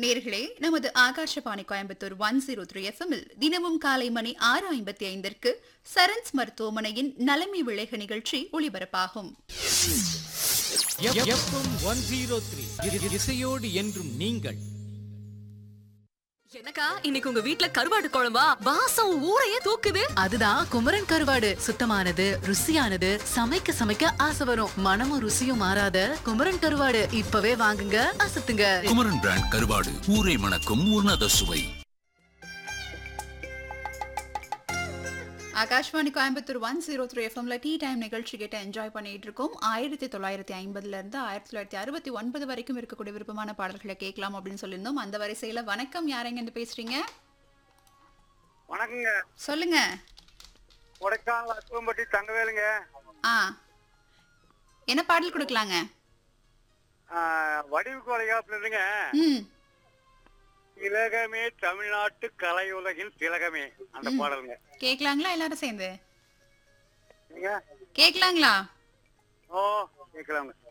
நேர்களே நமது Akashvani Coimbatore one zero three எஃப்எம்மில் தினமும் காலை மணி ஆறு ஐம்பத்தி ஐந்திற்கு சரண்ஸ் மருத்துவமனையின் நலமை விளைக நிகழ்ச்சி ஒளிபரப்பாகும் எஃப்எம் ஒன் ஜீரோ த்ரீ இசையோடு என்றும் நீங்கள் எனக்கா இன்னைக்கு உங்க வீட்ல கருவாடு குழம்பா வாசம் ஊரையே தூக்குது அதுதான் குமரன் கருவாடு சுத்தமானது ருசியானது சமைக்க சமைக்க ஆசை வரும் மனமும் ருசியும் மாறாத குமரன் கருவாடு இப்பவே வாங்குங்க அசத்துங்க குமரன் பிராண்ட் கருவாடு ஊரை மணக்கும் உன்னத சுவை Akashvani Coimbatore one zero three எஃப்எம்ல டீ டைம் நிகழ்ச்சி கேட்டு என்ஜாய் பண்ணிட்டு இருக்கோம் ஆயிரத்தி தொள்ளாயிரத்தி ஐம்பதுல இருந்து ஆயிரத்தி தொள்ளாயிரத்தி அறுபத்தி ஒன்பது வரைக்கும் இருக்கக்கூடிய விருப்பமான பாடல்களை கேட்கலாம் அப்படின்னு சொல்லியிருந்தோம் அந்த வரிசையில வணக்கம் யாரெங்க இருந்து பேசுறீங்க வணக்கங்க சொல்லுங்க கொடைக்கானல் அக்குவம்பட்டி தங்கவேலுங்க ஆ என்ன பாடல் கொடுக்கலாங்க வடிவு கொலைகாப்புல இருந்துங்க ம் திலகமே தமிழ்நாட்டு கலையுலகின் திலகமே அந்த பாடலுங்க கேட்கலாங்களா எல்லாரும் சேர்ந்து நீங்க கேட்கலாங்களா ஓ கேட்கலாங்க